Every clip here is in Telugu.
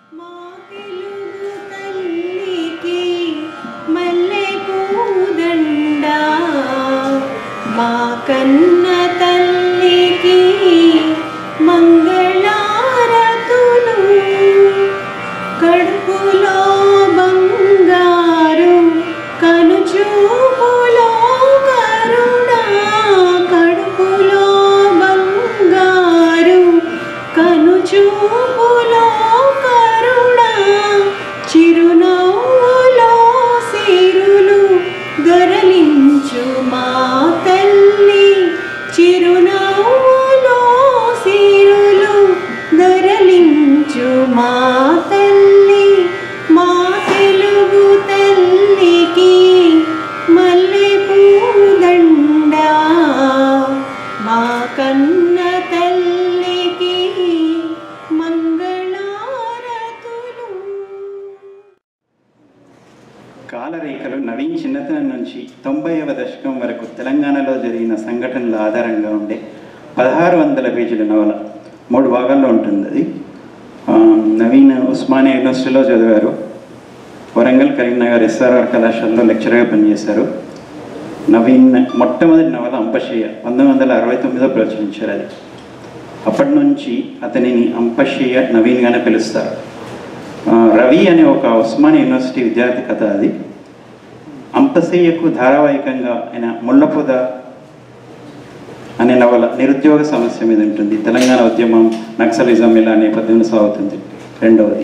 మా తెలుగు తల్లికి మల్లె పూదండ మా కన్న తల్లికి మంగళారతులు కడుపులో బంగారు కనుచూపులో కరుణ కడుపులో బంగారు కనుచూపులో కరుణ చిరునవ్వులో సిరులు దొరలించు మా తల్లి చిరునవ్వులో సిరులు దొరలించు మా తల్లి మా తెలుగు తల్లికి మల్లె పూదండ మా కన్న తల్లికి మంగళారతులు కాలరేఖలు నవీన్ చిన్నతనం నుంచి తొంభైవ దశకం వరకు తెలంగాణలో జరిగిన సంఘటనల ఆధారంగా ఉండే పదహారు వందల పేజీల నవల మూడు భాగాల్లో ఉంటుంది అది ఆ, నవీన్ ఉస్మానియా యూనివర్సిటీలో చదివారు వరంగల్ కరీంనగర్ ఎస్ఆర్ఆర్ కళాశాలలో లెక్చరర్గా పనిచేశారు నవీన్ మొట్టమొదటి నవల అంపశయ్య పంతొమ్మిది వందల అరవై తొమ్మిదిలో ప్రచురించారు అది అప్పటి నుంచి అతనిని అంపశయ్య నవీన్గానే పిలుస్తారు ఆ, రవి అనే ఒక ఉస్మానియా యూనివర్సిటీ విద్యార్థి కథ అది అంపశయ్యకు ధారావాహికంగా ఆయన ముళ్ళపొద అనే నవల నిరుద్యోగ సమస్య మీద ఉంటుంది తెలంగాణ ఉద్యమం నక్సలిజం ఇలా నేపథ్యంలో సాగుతుంది రెండవది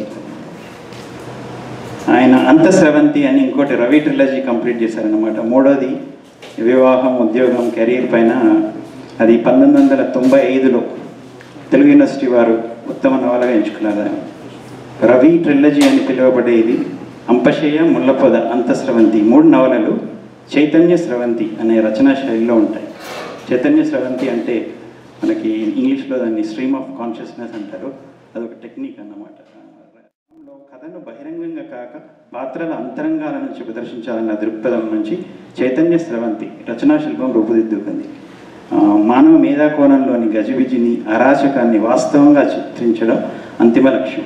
ఆయన అంతఃస్రవంతి అని ఇంకోటి రవి ట్రిలజీ కంప్లీట్ చేశారనమాట మూడోది వివాహం ఉద్యోగం కెరీర్ పైన అది పంతొమ్మిది వందల తొంభై ఐదులో తెలుగు యూనివర్సిటీ వారు ఉత్తమ నవలగా ఎంచుకున్నారు దాన్ని. రవి ట్రిలజీ అని పిలువబడే ఇది అంపశయ్య ముళ్ళపొద అంతఃస్రవంతి మూడు నవలలు చైతన్య స్రవంతి అనే రచనా శైలిలో ఉంటాయి చైతన్య స్రవంతి అంటే మనకి ఇంగ్లీష్లో దాన్ని స్ట్రీమ్ ఆఫ్ కాన్షియస్నెస్ అంటారు అదొక టెక్నిక్ అన్నమాట లో కథను బహిరంగంగా కాక పాత్రల అంతరంగాల నుంచి ప్రదర్శించాలన్న దృక్పథం నుంచి చైతన్య స్రవంతి రచనా శిల్పం రూపుదిద్దుకుంది ఆ, మానవ మేధా కోణంలోని గజిబిజిని అరాచకాన్ని వాస్తవంగా చిత్రించడం అంతిమ లక్ష్యం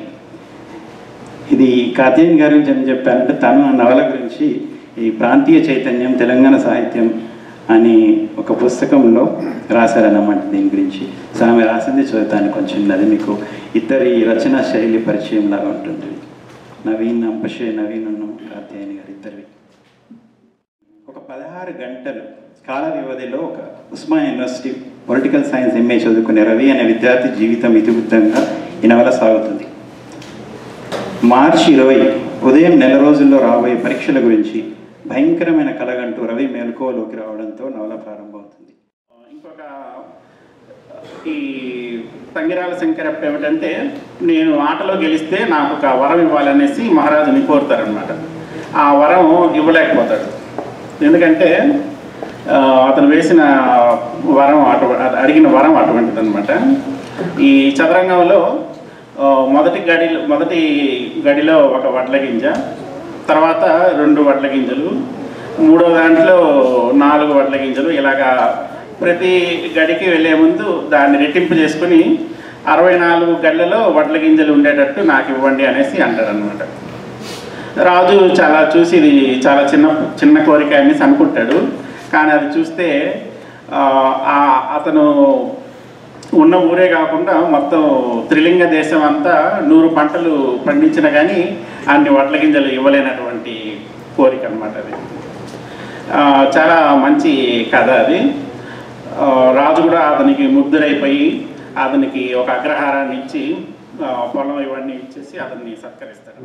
ఇది కాత్యాయన్ గారి గురించి ఏం చెప్పారంటే తను ఆ నవల గురించి ఈ ప్రాంతీయ చైతన్యం తెలంగాణ సాహిత్యం అని ఒక పుస్తకంలో రాశారన్నమాట దీని గురించి సో ఆమె రాసింది చదువుతాను కొంచెం అది మీకు ఇద్దరి రచనా శైలి పరిచయం లాగా ఉంటుంది నవీన్ అంపశే నవీన్ ఉన్ను కాత్యాయని గారు ఇద్దరివి ఒక పదహారు గంటలు కాల వ్యవధిలో ఒక Osmania university political science MA చదువుకునే రవి అనే విద్యార్థి జీవితం ఇతివృత్తంగా ఈ నవల సాగుతుంది మార్చి ఇరవై ఉదయం నెల రోజుల్లో రాబోయే పరీక్షల గురించి భయంకరమైన కలగంటూ రవి మేల్కోలోకి రావడంతో నవల ప్రారంభమవుతుంది ఇంకొక ఈ తంగిరాల శంకరప్ప ఏమిటంటే నేను ఆటలో గెలిస్తే నాకు ఒక వరం ఇవ్వాలనేసి మహారాజుని కోరుతారనమాట ఆ వరం ఇవ్వలేకపోతాడు ఎందుకంటే ఆ, అతను వేసిన వరం అటు అడిగిన వరం అటువంటిది అనమాట ఈ చదరంగంలో ఆ, మొదటి గడిలో మొదటి గడిలో ఒక వడ్ల గింజ తర్వాత రెండు వడ్ల గింజలు మూడో దాంట్లో నాలుగు వడ్ల గింజలు ఇలాగా ప్రతి గడికి వెళ్ళే ముందు దాన్ని రెట్టింపు చేసుకుని అరవై నాలుగు గళ్ళలో వడ్ల గింజలు ఉండేటట్టు నాకు ఇవ్వండి అనేసి అంటారనమాట రాజు చాలా చూసి ఇది చాలా చిన్న చిన్న కోరిక అనేసి అనుకుంటాడు కానీ అది చూస్తే ఆ, ఆ- అతను ఉన్న ఊరే కాకుండా మొత్తం త్రిలింగ దేశం అంతా నూరు పంటలు పండించినా కానీ అన్ని వడ్ల గింజలు ఇవ్వలేనటువంటి కోరిక అనమాట అది ఆ, చాలా మంచి కథ అది ఆ, రాజు కూడా అతనికి ముగ్ధురైపోయి అతనికి ఒక అగ్రహారాన్ని ఇచ్చి ఆ, పొలం ఇవన్నీ ఇచ్చేసి అతన్ని సత్కరిస్తాడు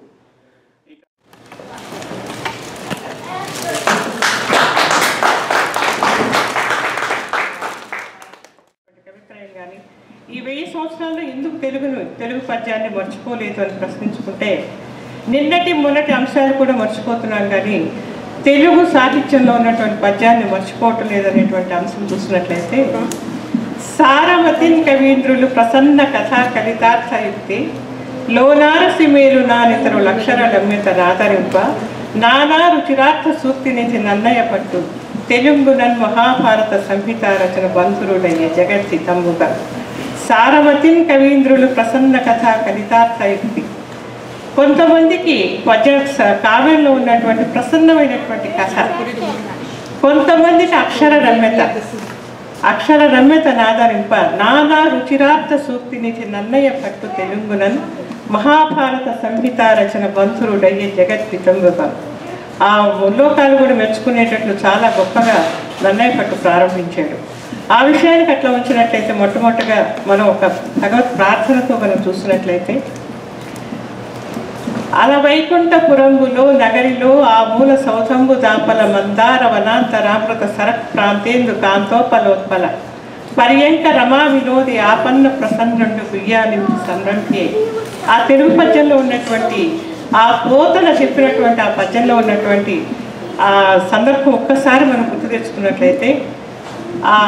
కవిత్రయం కానీ ఈ వెయ్యి సంవత్సరాల్లో ఎందుకు తెలుగును తెలుగు పద్యాన్ని మర్చిపోలేదు అని ప్రశ్నించుకుంటే నిన్నటి మొన్నటి అంశాలు కూడా మర్చిపోతున్నాం కానీ తెలుగు సాహిత్యంలో ఉన్నటువంటి పద్యాన్ని మర్చిపోవటం లేదనేటువంటి అంశం చూసినట్లయితే సారవతిన్ కవీంద్రులు ప్రసన్న కథా కలితార్థయుక్తి లోనారసి మేలు నానితరు లక్షణలమ్మిత నాదరింప నానా రుచిరార్థ సూక్తి నిధి నన్నయ పట్టు తెలుగునన్ మహాభారత సంహిత రచన బంధురుడయ్య జగత్తి తమ్ముగా సారవతిన్ కవీంద్రులు ప్రసన్న కథా కలితార్థయుక్తి కొంతమందికి పద్య స- కావ్యంలో ఉన్నటువంటి ప్రసన్నమైనటువంటి కథ కొంతమందికి అక్షర రమ్యత అక్షర రమ్యత నాదరింప నానా రుచిరార్థ సూక్తినిచి నన్నయ్య పట్టు తెలుగునన్ మహాభారత సంహిత రచన బంధురుడయ్యే జగద్వితంబుతం ఆ ముల్లోకాలు కూడా మెచ్చుకునేటట్లు చాలా గొప్పగా నన్నయ్య పట్టు ప్రారంభించాడు ఆ విషయానికి అట్లా ఉంచినట్లయితే మొట్టమొదటిగా మనం ఒక భగవత్ ప్రార్థనతో మనం చూసినట్లయితే అల వైకుంఠపురంబులో నగరిలో ఆ మూల సౌధంబు దాపల మందార వనాంతరామృత సరక్ ప్రాంతేందు కాంతోపలోత్పల పర్యంక రమా వినోది ఆపన్న ప్రసన్నుండు గుయ్యాలి సంరంభే ఆ తెలుగు పద్యంలో ఉన్నటువంటి ఆ పోతన చెప్పినటువంటి ఆ పద్యంలో ఉన్నటువంటి ఆ సందర్భం ఒక్కసారి మనం గుర్తు తెచ్చుకున్నట్లయితే ఆ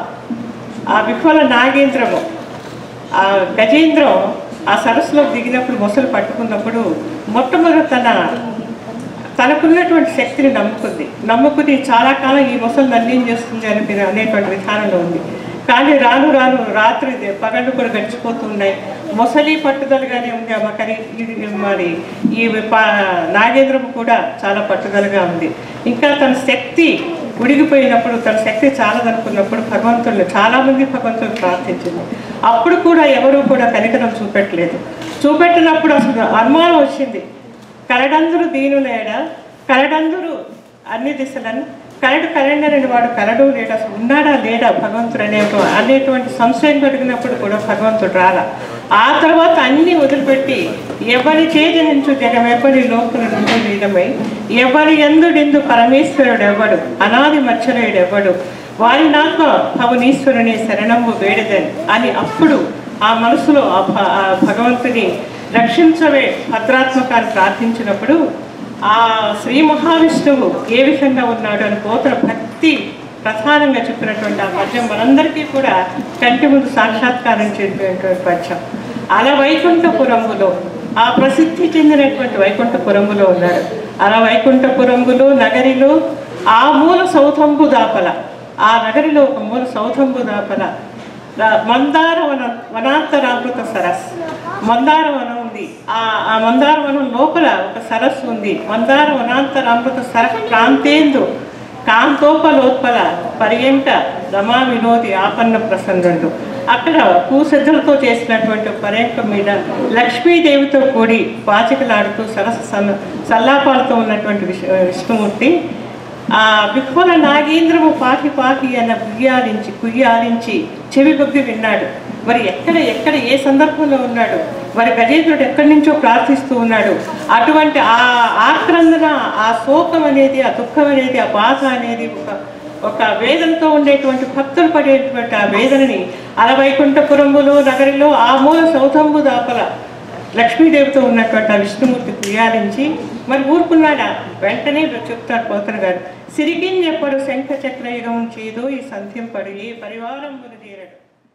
ఆ విఫల నాగేంద్రము ఆ గజేంద్రం ఆ సరస్సులో దిగినప్పుడు మొసలు పట్టుకున్నప్పుడు మొట్టమొదటి తన తనకున్నటువంటి శక్తిని నమ్ముకుంది నమ్ముకుని చాలా కాలం ఈ మొసలు నన్ను ఏం చేస్తుంది అని మీరు అనేటువంటి విధానంలో ఉంది కానీ రాను రాను రాత్రి పగళ్ళు కూడా గడిచిపోతున్నాయి మొసలి పట్టుదలగానే ఉంది అమ్మ కానీ ఇది మరి ఈ ప- నాగేంద్రం కూడా చాలా పట్టుదలగా ఉంది ఇంకా తన శక్తి ఉడిగిపోయినప్పుడు తన శక్తి చాలదనుకున్నప్పుడు భగవంతుడిని చాలామంది భగవంతుని ప్రార్థించింది అప్పుడు కూడా ఎవరు కూడా కనికరం చూపెట్టలేదు చూపెట్టినప్పుడు అసలు అనుమానం వచ్చింది కరడందురు దీనులేడా కరడందురు అన్ని దిశలను కరడు కరెండర్ అని వాడు కరడు లేడు అసలు ఉన్నాడా లేడా భగవంతుడు అనే ఒక- అనేటువంటి సంశయం కలిగినప్పుడు కూడా భగవంతుడు రాలా ఆ తర్వాత అన్ని వదిలిపెట్టి ఎవరి చేజనించు జగమెవ్వరి లోపల నుండి లీనమై ఎవరి ఎందుడెందు పరమేశ్వరుడు ఎవడు అనాది మచ్చరేయుడు ఎవడు వారి నాత్మ భవనీశ్వరుని శరణము వేడదని అని అప్పుడు ఆ మనసులో ఆ భ- ఆ భగవంతుని రక్షించవే భద్రాత్మకాన్ని ప్రార్థించినప్పుడు ఆ శ్రీ మహావిష్ణువు ఏ విధంగా ఉన్నాడు అని పోతన భక్తి ప్రధానంగా చెప్పినటువంటి ఆ పద్యం మనందరికీ కూడా కంటి ముందు సాక్షాత్కారం చెప్పినటువంటి పద్యం అలా వైకుంఠపురములో ఆ ప్రసిద్ధి చెందినటువంటి వైకుంఠపురములో ఉన్నాడు అలా వైకుంఠపురములో నగరిలో ఆ మూల సౌతంబు దాపల ఆ నగరిలో ఒక మూల సౌతంబు దాపల ర- మందార వన వనాంతరామృత సరస్ మందార వనం ఉంది ఆ ఆ మందార వనం లోపల ఒక సరస్సు ఉంది మందార వనాంతరామృత సరస్ ప్రాంతేందు కాంతోపలోత్పల పర్యంక రమా వినోది ఆపన్న ప్రసన్నుడు అక్కడ పూసెద్దలతో చేసినటువంటి పర్యంకం మీద లక్ష్మీదేవితో కూడి పాచికలాడుతూ సరస్సు సన్న సల్లాపాలతో ఉన్నటువంటి విష్ విష్ణుమూర్తి ఆ విహ్వల నాగేంద్రము పాకి పాకి అన్న గుయ్యాలించి కుయ్యాలించి చెవి బొగ్గి విన్నాడు మరి ఎక్కడ ఎక్కడ ఏ సందర్భంలో ఉన్నాడు మరి గజేంద్రుడు ఎక్కడి నుంచో ప్రార్థిస్తూ ఉన్నాడు అటువంటి ఆ ఆక్రందన ఆ శోకం అనేది ఆ దుఃఖం అనేది ఆ బాధ అనేది ఒక ఒక వేదనతో ఉండేటువంటి భక్తులు పడేటువంటి ఆ వేదనని అలవైకుంఠపురములో నగరిలో ఆ మూల సౌధంబు దాపల లక్ష్మీదేవితో ఉన్నటువంటి ఆ విష్ణుమూర్తి క్రియాలించి మరి ఊరుకున్నాడా వెంటనే చెప్తాడు పోతన గారు సిరిగిన్ ఎప్పుడు శంఖ చక్రయుగం చేదో ఈ సంధ్యం పడు ఏ పరివారం చేరడు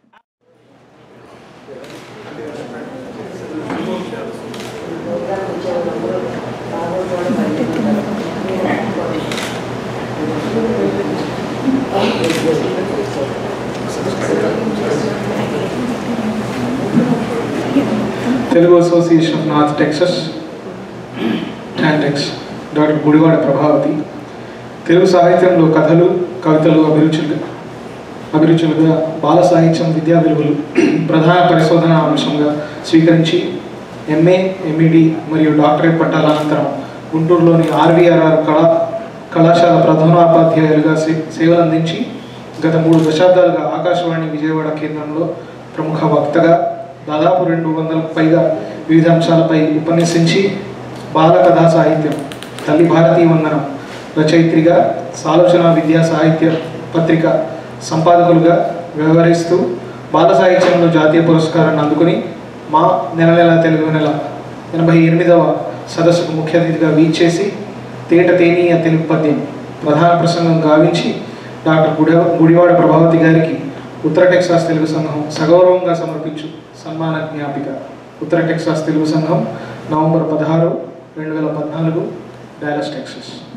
Telugu association of north Texas TANTEX doctor Gudivada Prabhavati Telugu సాహిత్యంలో కథలు కవితలు అభిరుచులు అభిరుచులుగా బాల సాహిత్యం విద్యా విలువలు ప్రధాన పరిశోధన అంశంగా స్వీకరించి ఎంఏ ఎంఈడి మరియు డాక్టరేట్ పట్టాల అనంతరం గుంటూరులోని ఆర్వీఆర్ఆర్ కళా కళాశాల ప్రధానోపాధ్యాయులుగా సే- సేవలు అందించి గత మూడు దశాబ్దాలుగా ఆకాశవాణి విజయవాడ కేంద్రంలో ప్రముఖ వక్తగా దాదాపు రెండు వందలకు పైగా వివిధ అంశాలపై ఉపన్యసించి బాల కథా సాహిత్యం తల్లి భారతీ వందనం రచయిత్రిగా సాలోచన విద్యా సాహిత్య పత్రిక సంపాదకులుగా వ్యవహరిస్తూ బాల సాహిత్యంలో జాతీయ పురస్కారాన్ని అందుకుని మా నెల నెల తెలుగు నెల ఎనభై ఎనిమిదవ సదస్సుకు ముఖ్య అతిథిగా వీచేసి తేట తేనీయ తెలుగు పద్యం ప్రధాన ప్రసంగం గావించి డాక్టర్ గుడి గుడివాడ ప్రభావతి గారికి ఉత్తర టెక్సాస్ తెలుగు సంఘం సగౌరవంగా సమర్పించు సన్మాన జ్ఞాపిక ఉత్తర టెక్సాస్ తెలుగు సంఘం నవంబర్ పదహారు రెండు వేల పద్నాలుగు డాలస్ టెక్సస్